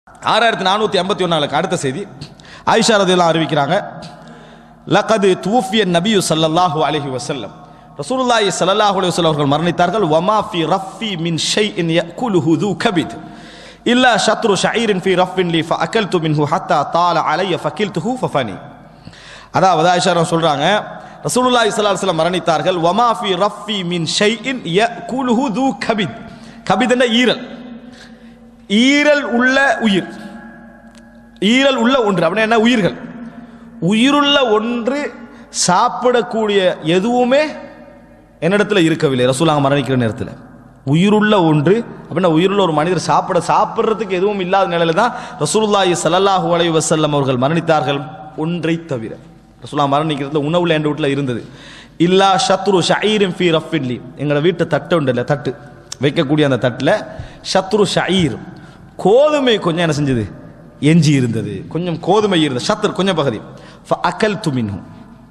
ஆறாயிரத்தி நானூற்றி ஐம்பத்தி ஒன்னாலுக்கு அடுத்த செய்தி ஆயிஷா ரதியெல்லாம் அறிவிக்கிறாங்க லகது தூஃபிய நபியு ஸல்லல்லாஹு அலைஹி வஸல்லம் ரசூலுல்லாஹி ஸல்லல்லாஹு அலைஹி வஸல்லம் அவர்கள் மரணித்தார்கள் வமா ஃபி ரஃபி மின் ஷைஇன் யக்குலுஹு து கபித் இல்லா ஷத்ரு ஷஈரின் ஃபி ரஃபின் லி ஃபஅகல்து மின்ஹு ஹத்தா தால அலைய ஃபகில்துஹு ஃபஃபனி அதாவது ஆயிஷா ரஹ் சொல்றாங்க ரசூலுல்லாஹி ஸல்லல்லாஹு அலைஹி வஸல்லம் மரணித்தார்கள் வமா ஃபி ரஃபி மின் ஷைஇன் யக்குலுஹு து கபித் கபித்னா ஈரல் ஈரல் உள்ள உயிர் ஈரல் உள்ள ஒன்று அப்படின்னா என்ன உயிர்கள் உயிருள்ள ஒன்று சாப்பிடக்கூடிய எதுவுமே என்னிடத்துல இருக்கவில்லை ரசூலாங்க மரணிக்கிற நேரத்தில் உயிருள்ள ஒன்று அப்படின்னா உயிருள்ள ஒரு மனிதர் சாப்பிட சாப்பிட்றதுக்கு எதுவும் இல்லாத நிலையில தான் ரசூலுல்லாஹி ஸல்லல்லாஹு அலைஹி வஸல்லம் அவர்கள் மரணித்தார்கள் ஒன்றை தவிர ரசூலா மரணிக்கிறதுல உணவுல என்ற வீட்டில் இருந்தது இல்லா ஷத்ரு ஷயீரின் ஃபி ரஃபின்லி எங்களோட வீட்டு தட்டு உண்டு இல்லை தட்டு வைக்கக்கூடிய அந்த தட்டில் ஷத்ரு ஷயீர் கோதுமை கொஞ்சம் என்ன செஞ்சது எஞ்சி இருந்தது கொஞ்சம் கோதுமை இருந்தது ஷத்ரு கொஞ்சம் பகுதி அக்கல் துமின்ஹும்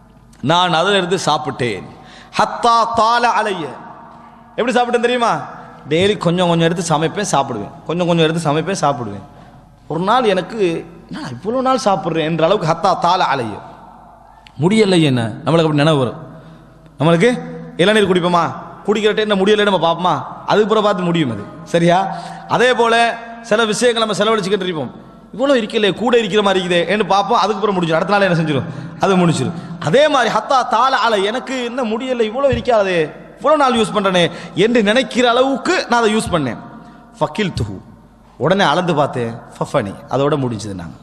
நான் அதில் இருந்து சாப்பிட்டேன் ஹத்தா தால அலைய எப்படி சாப்பிட்டேன் தெரியுமா டெய்லி கொஞ்சம் கொஞ்சம் எடுத்து சமைப்பேன் சாப்பிடுவேன் கொஞ்சம் கொஞ்சம் எடுத்து சமைப்பேன் சாப்பிடுவேன் ஒரு நாள் எனக்கு நான் இவ்வளோ நாள் சாப்பிட்றேன் என்ற அளவுக்கு ஹத்தா தால அலைய முடியலை என்ன நம்மளுக்கு அப்படி நினைவு வரும் நம்மளுக்கு இளநீர் குடிப்போமா குடிக்கிற என்ன முடியலை நம்ம பார்ப்போமா அதுக்கப்புறம் பார்த்து முடியும் அது சரியா அதே போல சில விஷயங்கள் நம்ம செலவழிச்சுக்கிட்டு இருப்போம் இவ்வளோ இருக்கல கூட இருக்கிற மாதிரி இருக்குதே என்று பார்ப்போம் அதுக்கப்புறம் முடிச்சிடும் அடுத்த நாள் என்ன செஞ்சிடும் அது முடிச்சிடும் அதே மாதிரி ஹத்தா தால ஆல எனக்கு என்ன முடியல இவ்வளோ இருக்காதே இவ்வளோ நாள் யூஸ் பண்ணுறேனே என்று நினைக்கிற அளவுக்கு நான் அதை யூஸ் பண்ணேன் ஃபக்கில் துஹு உடனே அளந்து பார்த்தேன் ஃபஃபனி அதோட முடிஞ்சது நாங்கள்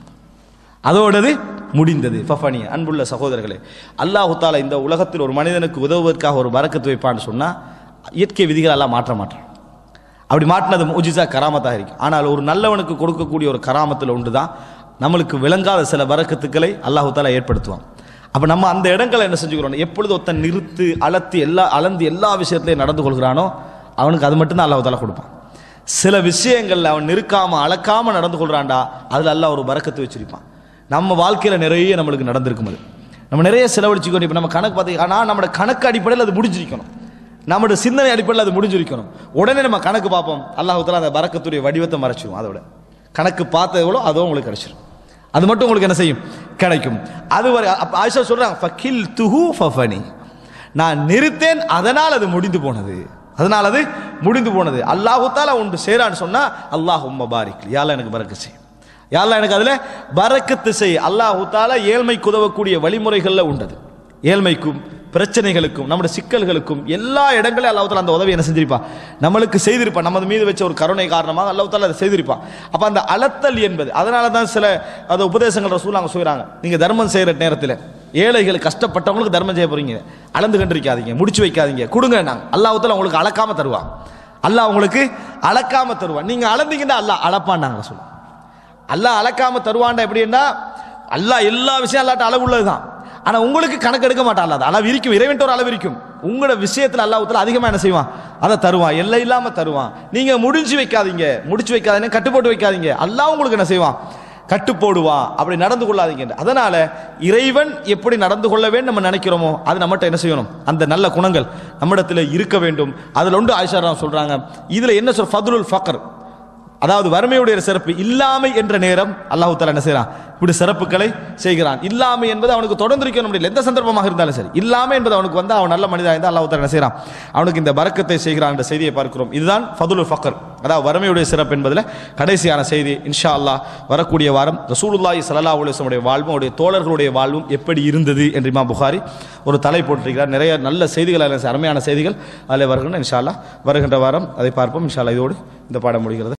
அதோடது முடிந்தது ஃபஃபனி அன்புள்ள சகோதரர்களே அல்லாஹு தாலா இந்த உலகத்தில் ஒரு மனிதனுக்கு உதவுவதற்காக ஒரு வரக்கத்து வைப்பான்னு சொன்னால் இயற்கை விதிகள் எல்லாம் மாற்ற மாட்டான் அப்படி மாற்றினது முஜிசா கராமத்தாக இருக்கும் ஆனால் ஒரு நல்லவனுக்கு கொடுக்கக்கூடிய ஒரு கராமத்தில் ஒன்று தான் நம்மளுக்கு விளங்காத சில வரக்கத்துக்களை அல்லாஹு தாலா ஏற்படுத்துவான் அப்போ நம்ம அந்த இடங்களை என்ன செஞ்சுக்கிறோம் எப்பொழுது ஒருத்தன் நிறுத்து அளத்து எல்லா அளந்து எல்லா விஷயத்திலையும் நடந்து கொள்கிறானோ அவனுக்கு அது மட்டும்தான் அல்லாஹு தாலா கொடுப்பான் சில விஷயங்கள்ல அவன் நிற்காம அளக்காம நடந்து கொள்றான்டா அதுல அல்லாஹ் ஒரு வரக்கத்து வச்சிருப்பான் நம்ம வாழ்க்கையில நிறைய நம்மளுக்கு நடந்திருக்கும் அது நம்ம நிறைய செலவழிச்சுக்கணும் இப்போ நம்ம கணக்கு பார்த்தீங்கன்னா நம்மளோட கணக்கு அடிப்படையில் அது முடிஞ்சிருக்கணும் நம்மளோட சிந்தனை அடிப்படையில் அது முடிஞ்சிருக்கணும் உடனே நம்ம கணக்கு பார்ப்போம் அல்லாஹ் தாலா அந்த வரக்கத்துடைய வடிவத்தை மறைச்சிடும் அதோட கணக்கு பார்த்த எவ்வளோ அதோ உங்களுக்கு கிடைச்சிடும் அது மட்டும் உங்களுக்கு என்ன செய்யும் கிடைக்கும் அது வரை அப்ப ஆயிஷா சொல்றாங்க ஃபக்கில் துஹு ஃபஃபனி நான் நிறுத்தேன் அதனால் அது முடிந்து போனது அதனால் அது முடிந்து போனது அல்லாஹு தாலா ஒன்று சேரான்னு சொன்னா அல்லாஹ் உம்ம பாரிக் யால எனக்கு பறக்க செய் யால எனக்கு அதுல பறக்கத்து செய் அல்லாஹு தாலா ஏழ்மைக்கு உதவக்கூடிய வழிமுறைகள்ல உண்டது ஏழ்மைக்கும் பிரச்சனைகளுக்கும் நம்முடைய சிக்கல்களுக்கும் எல்லா இடங்களையும் அல்லாஹ் தாலா அந்த உதவி என்ன செஞ்சிருப்பான் நம்மளுக்கு செய்திருப்பான் நமது மீது வச்ச ஒரு கருணை காரணமாக அல்லாஹ் தாலா அதை செய்திருப்பான் அப்ப அந்த அளத்தல் என்பது அதனால தான் சில அந்த உபதேசங்கள் ரசூலாங்க சொல்றாங்க நீங்க தர்மம் செய்யற நேரத்தில் ஏழைகள் கஷ்டப்பட்டவங்களுக்கு தர்மம் செய்ய போறீங்க அளந்து கண்டிருக்காதீங்க முடிச்சு வைக்காதீங்க கொடுங்க நாங்க அல்லாஹ் தாலா உங்களுக்கு அளக்காம தருவான் அல்லாஹ் உங்களுக்கு அளக்காம தருவான் நீங்க அளந்தீங்கன்னா அல்லாஹ் அளப்பாண்டாங்க ரசூல் அல்லாஹ் அளக்காம தருவான்டா எப்படின்னா அல்லாஹ் எல்லா விஷயம் அல்லாட்ட அளவு உள்ளதுதான் ஆனா உங்களுக்கு கணக்கு எடுக்க மாட்டான் அல்லாத அளவு இருக்கும் இறைவன்ட்டு ஒரு அளவு இருக்கும் உங்களோட விஷயத்துல அல்லாஹ்வுத்தால அதிகமா என்ன செய்வான் அதை தருவான் எல்லை இல்லாம தருவான் நீங்க முடிஞ்சு வைக்காதீங்க முடிச்சு வைக்காதீங்க கட்டு போட்டு வைக்காதீங்க அல்லாஹ் உங்களுக்கு என்ன செய்வான் கட்டு போடுவான் அப்படி நடந்து கொள்ளாதீங்க அதனால இறைவன் எப்படி நடந்து கொள்ள வேண்டும் நம்ம நினைக்கிறோமோ அது நம்மகிட்ட என்ன செய்யணும் அந்த நல்ல குணங்கள் நம்மிடத்துல இருக்க வேண்டும் அதுல ஒன்று ஆயிஷா சொல்றாங்க இதுல என்ன சொல் ஃபதுலுல் ஃபக்ர் அதாவது வறுமையுடைய சிறப்பு இல்லாமை என்ற நேரம் அல்லாஹு தாலா என்ன செய்யறான் இப்படி சிறப்புகளை செய்கிறான் இல்லாமை என்பது அவனுக்கு தொடர்ந்து இருக்கணும் முடியல எந்த சந்தர்ப்பமாக இருந்தாலும் சரி இல்லாமை என்பது அவனுக்கு வந்து அவன் நல்ல மனிதா இருந்தால் அல்லாஹு தாலா என்ன செய்யறான் அவனுக்கு இந்த வரக்கத்தை செய்கிறான் என்ற செய்தியை பார்க்கிறோம் இதுதான் ஃபதுல் ஃபக்கர் அதாவது வறுமையுடைய சிறப்பு என்பதில் கடைசியான செய்தி இன்ஷா அல்லாஹ் வரக்கூடிய வாரம் ரசூலுல்லாஹி ஸல்லல்லாஹு அலைஹி வஸல்லம் உடைய வாழ்வும் அவருடைய தோழர்களுடைய வாழ்வும் எப்படி இருந்தது என்று இமாம் புகாரி ஒரு தலை போட்டிருக்கிறார் நிறைய நல்ல செய்திகள் அதில் அருமையான செய்திகள் அதில் வருகின்ற இன்ஷா அல்லாஹ் வருகின்ற வாரம் அதை பார்ப்போம் இன்ஷா அல்லாஹ் இதோடு இந்த பாடம் முடிகிறது